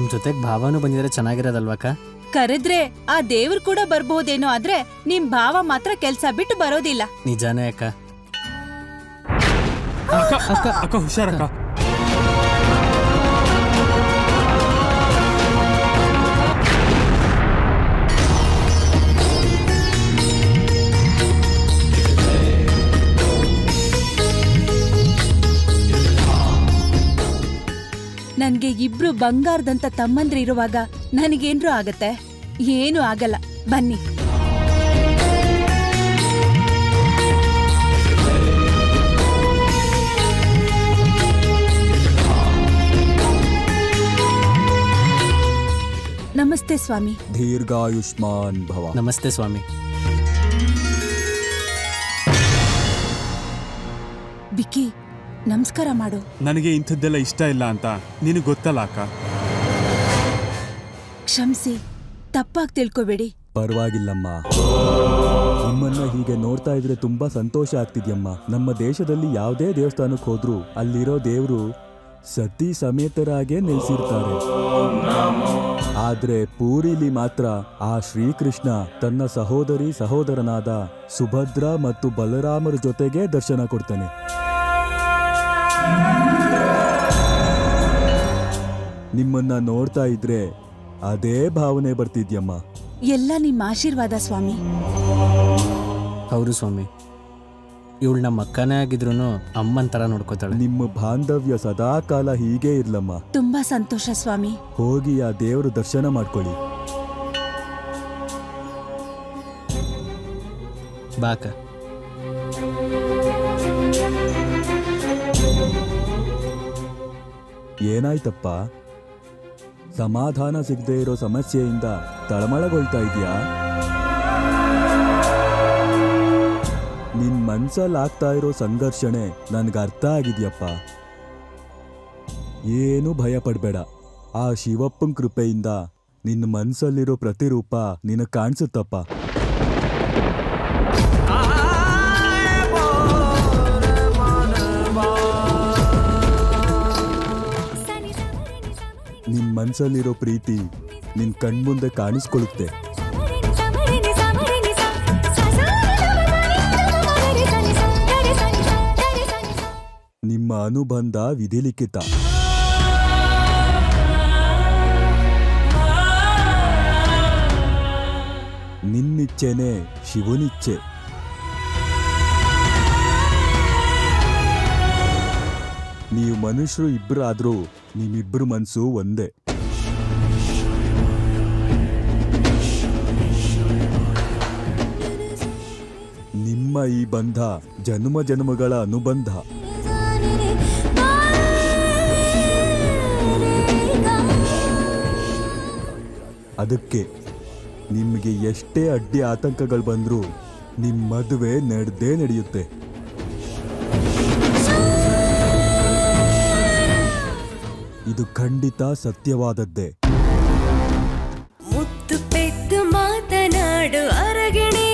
ಜೊತೆಗೆ ಭಾವನೂ ಬಂದಿದ್ರೆ ಚೆನ್ನಾಗಿರೋದಲ್ವಕ್ಕ ಕರೆದ್ರೆ ಆ ದೇವ್ರು ಕೂಡ ಬರ್ಬಹುದೇನೋ ಆದ್ರೆ ನಿಮ್ ಭಾವ ಮಾತ್ರ ಕೆಲ್ಸ ಬಿಟ್ಟು ಬರೋದಿಲ್ಲ ನಿಜಾನೇ ಅಕ್ಕ ಅಕ್ಕ ಅಕ್ಕ ಅಕ್ಕ ಹುಷಾರಕ್ಕ ನನ್ಗೆ ಇಬ್ರು ಬಂಗಾರದಂತ ತಮ್ಮಂದ್ರೆ ಇರುವಾಗ ನನಗೇನ್ರೂ ಆಗತ್ತೆ ಏನೂ ಆಗಲ್ಲ ಬನ್ನಿ ನಮಸ್ತೆ ಸ್ವಾಮಿ ದೀರ್ಘಾಯುಷ್ಮಾನ್ ಭವ ನಮಸ್ತೆ ಸ್ವಾಮಿ ವಿಕ್ಕಿ ನಮಸ್ಕಾರ ಮಾಡು ನನಗೆ ಇಂಥದ್ದೆಲ್ಲ ಇಷ್ಟ ಇಲ್ಲ ಅಂತ ನಿನಗೆ ಗೊತ್ತಲ್ಲ ಅಕ್ಕ ಕ್ಷಮಿಸಿ ತಪ್ಪಾಗಿ ತಿಳ್ಕೊಬೇಡಿ ಪರವಾಗಿಲ್ಲಮ್ಮ ನಿಮ್ಮನ್ನ ಹೀಗೆ ನೋಡ್ತಾ ಇದ್ರೆ ತುಂಬಾ ಸಂತೋಷ ಆಗ್ತಿದ್ಯಮ್ಮ ನಮ್ಮ ದೇಶದಲ್ಲಿ ಯಾವುದೇ ದೇವಸ್ಥಾನಕ್ಕೆ ಹೋದ್ರು ಅಲ್ಲಿರೋ ದೇವರು ಸತಿ ಸಮೇತರಾಗೆ ನೆಲೆಸಿರ್ತಾರೆ ಆದ್ರೆ ಪೂರಿಲಿ ಮಾತ್ರ ಆ ಶ್ರೀಕೃಷ್ಣ ತನ್ನ ಸಹೋದರಿ ಸಹೋದರನಾದ ಸುಭದ್ರ ಮತ್ತು ಬಲರಾಮರ ಜೊತೆಗೆ ದರ್ಶನ ಕೊಡ್ತಾನೆ ನಿಮ್ಮನ್ನ ನೋಡ್ತಾ ಇದ್ರೆ ಅದೇ ಭಾವನೆ ಬರ್ತಿದ್ಯಮ್ಮ ಎಲ್ಲ ನಿಮ್ಮ ಆಶೀರ್ವಾದ ಸ್ವಾಮಿ ಹೌದು ಸ್ವಾಮಿ ಇವಳು ನಮ್ಮ ಅಕ್ಕನೇ ಆಗಿದ್ರು ಅಮ್ಮನ ಥರ ನೋಡ್ಕೋತಾಳೆ ನಿಮ್ಮ ಬಾಂಧವ್ಯ ಸದಾ ಕಾಲ ಹೀಗೆ ಇರ್ಲಮ್ಮ ತುಂಬಾ ಸಂತೋಷ ಸ್ವಾಮಿ ಹೋಗಿ ಆ ದೇವ್ರ ದರ್ಶನ ಮಾಡ್ಕೊಳ್ಳಿ ಬಾಕ ಏನಾಯ್ತಪ್ಪ ಸಮಾಧಾನ ಸಿಗದೆ ಇರೋ ಸಮಸ್ಯೆಯಿಂದ ತಳಮಳಗೊಳ್ತಾ ಇದೆಯಾ ನಿನ್ ಮನ್ಸಲ್ಲಿ ಆಗ್ತಾ ಇರೋ ಸಂಘರ್ಷಣೆ ನನ್ಗೆ ಅರ್ಥ ಆಗಿದ್ಯಪ್ಪ ಏನು ಭಯ ಪಡ್ಬೇಡ ಆ ಶಿವಪ್ಪನ್ ಕೃಪೆಯಿಂದ ನಿನ್ನ ಮನ್ಸಲ್ಲಿರೋ ಪ್ರತಿರೂಪ ನಿನಗೆ ಕಾಣಿಸುತ್ತಪ್ಪ ನಿನ್ ಮನ್ಸಲ್ಲಿರೋ ಪ್ರೀತಿ ನಿನ್ ಕಣ್ಮುಂದೆ ಕಾಣಿಸ್ಕೊಳ್ಳುತ್ತೆ ನಿಮ್ಮ ಅನುಬಂಧ ವಿಧಿಲಿಖಿತ ನಿನ್ನಿಚ್ಛೆನೇ ಶಿವನಿಚ್ಛೆ ನೀವು ಮನುಷ್ಯರು ಇಬ್ಬರು ಆದ್ರೂ ನಿಮ್ಮಿಬ್ಬರು ಮನ್ಸು ಒಂದೇ ನಿಮ್ಮ ಈ ಬಂಧ ಜನ್ಮ ಜನ್ಮಗಳ ಅನುಬಂಧ ಅದಕ್ಕೆ ನಿಮಗೆ ಎಷ್ಟೇ ಅಡ್ಡಿ ಆತಂಕಗಳು ಬಂದರೂ ನಿಮ್ಮ ಮದುವೆ ನಡೆದೇ ನಡೆಯುತ್ತೆ ಇದು ಖಂಡಿತ ಸತ್ಯವಾದದ್ದೇ ಮುತ್ತು ಪೆದ್ದು ಮಾತನಾಡು ಅರಗಿಣಿ